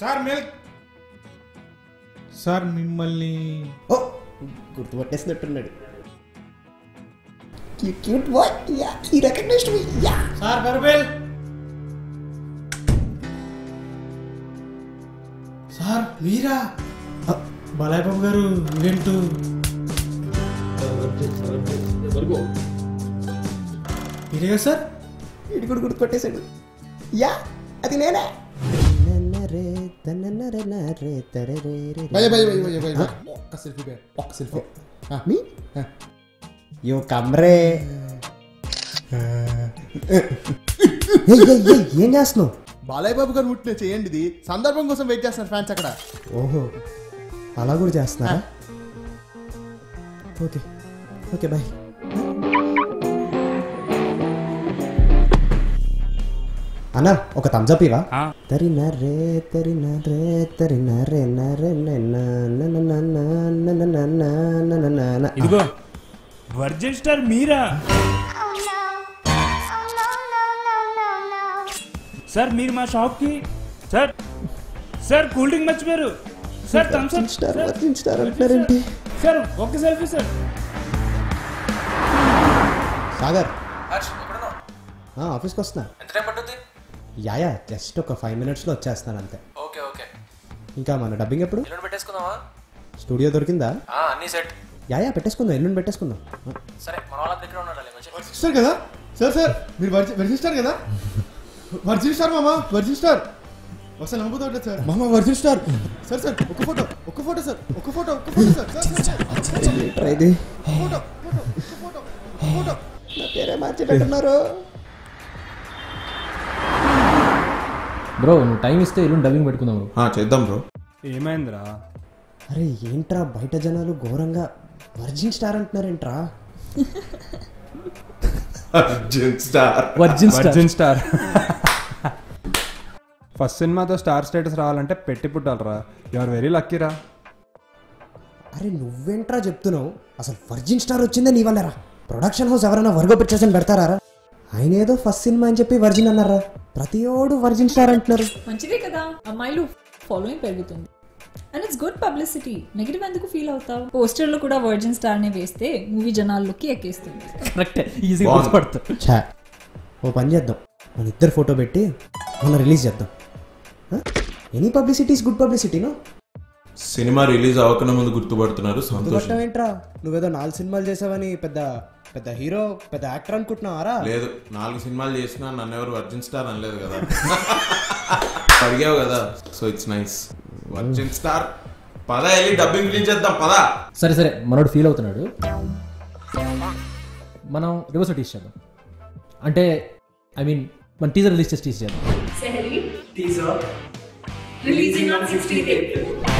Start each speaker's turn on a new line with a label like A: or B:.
A: Sir milk sir మిమ్మల్ని
B: ఓ గుర్తుపట్టేసినట్టున్నాడు cute boy yeah he recognized me yeah
A: sir బర్బెల్ సార్ మీరా బాలయ్య బాబు గారు ఈవెంట్ మీరే కదా సార్
B: వీడు కూడా గుర్తుపట్టేశాడు యా అది నేనే నన్నరే తన్నరే నరే తరరే రే
C: భయ భయ భయ భయ భయ ఒక్క సెల్ఫీ భయ ఒక్క సెల్ఫీ
B: మీ యో కమ్రే ఏం చేస్తున్నావు
C: బాలయ్య బాబు గారు ముట్టిన చేయండి ఇది సందర్భం కోసం వెయిట్ చేస్తున్నారు ఫ్యాన్స్ అక్కడ
B: ఓహో అలా కూడా చేస్తున్నారా ఓకే ఓకే బాయ్ అన్న ఒక థమ్స్అప్ ఇవా తరి నరే తరి నరే తరి నరే నరే
D: ఇదిగో వర్జిన్ స్టార్ మీరా సార్ మీరు మా షాప్ కి సార్ సార్ కూల్ డ్రింక్ మర్చిపోయారు sir Thums Up
B: star virgin star అంటున్నారేంటి
D: సార్ ఒక్క సెల్ఫీ సార్
B: సాగర్
E: హర్ష్ ఎక్కడున్నావు
B: ఆ, ఆఫీస్కి వస్తున్నా
E: ఎంత టైం పట్టుద్ది
B: యా యా జస్ట్ ఒక ఫైవ్ మినిట్స్లో వచ్చేస్తాను అంతే
E: ఓకే ఓకే
B: ఇంకా మన డబ్బింగ్ ఎప్పుడు
E: ఎల్లుండి పెట్టేసుకుందామా
B: స్టూడియో దొరికిందా
E: ఆ, అన్నీ సెట్
B: యా యా పెట్టేసుకుందాం ఎల్లుండి పెట్టేసుకుందాం ఆ,
E: సరే మన వాళ్ళ దగ్గర ఉండాలి మంచిగా
C: వర్జిన్ కదా సార్ సార్ మీరు వర్జి వర్జిన్ స్టార్ కదా వర్జిన్ స్టార్ మామా వర్జిన్ స్టార్ ఒకసారి నమ్ముతాడు సార్ మామా వర్జిన్ స్టార్ సార్ సార్ ఒక ఫోటో ఒక ఫోటో సార్ ఒక ఫోటో ఒక photo sir sir sir, sir
B: ఏంట్రా ఇది
C: ఫోటో ఫోటో ఒక ఫోటో ఒక ఫోటో
B: నా పేరే మార్చేటట్టున్నారు
F: బ్రో నువ్వు టైం ఇస్తే ఎల్లుండి డబ్బింగ్ పెట్టుకుందాం బ్రో
A: చేద్దాం బ్రో
D: ఏమైందిరా
B: అరే ఏంట్రా బయట జనాలు ఘోరంగా వర్జిన్ స్టార్ అంటున్నారేంట్రా
A: star
F: virgin
D: virgin star first సినిమాతో స్టార్ స్టేటస్ రావాలంటే పెట్టి పుట్టాలరా యు ఆర్ వెరీ లక్కీరా
B: అరే నువ్వేంట్రా చెప్తున్నావు అసలు వర్జిన్ స్టార్ వచ్చిందే నీ వల్లరా ప్రొడక్షన్ హౌస్ ఎవరైనా వర్గో పిక్చర్స్ పెడతారా ఆయన ఏదో ఫస్ట్ సినిమా అని చెప్పి వర్జిన్ అన్నారా ప్రతి ఓడు వర్జిన్ స్టార్ అంటున్నారు
G: మంచిదే కదా అమ్మాయిలు ఫాలోయింగ్ పెరుగుతుంది and it's good publicity negative ఎందుకు ఫీల్ అవుతావు పోస్టర్లో కూడా వర్జిన్ స్టార్ ని వేస్తే మూవీ జనాల్లోకి ఎక్కేస్తుంది
F: కరెక్టే ఈజీగా గుర్తుపడతావు
B: ఛా ఓ పని చేద్దాం మన ఇద్దరు ఫోటో పెట్టి మొన్న రిలీజ్ చేద్దాం ఎనీ పబ్లిసిటీ ఇస్ గుడ్ పబ్లిసిటీనో
A: సినిమా రిలీజ్ అవ్వకనే ముందు గుర్తుపడుతున్నారు సంతోషం
B: ఏంట్రా నువ్వేదో నాలుగు సినిమాలు చేసావని పెద్ద పెద్ద హీరో పెద్ద యాక్టర్ అనుకుంటున్నావారా
A: లేదు నాలుగు సినిమాలు చేసినా నన్ను ఎవరు వర్జిన్ స్టార్ అనలేదు కదా అడిగావు కదా so it's nice virgin star పద వెళ్ళి డబ్బింగ్ రిలీజ్ చేద్దాం పద
F: సరే సరే మనోడు ఫీల్ అవుతున్నాడు మనం రివర్స్ టీస్ చేద్దాం అంటే ఐ మీన్ మన టీజర్ రిలీజ్ చేసి టీస్ చేద్దాం
G: Releasing on 16th April.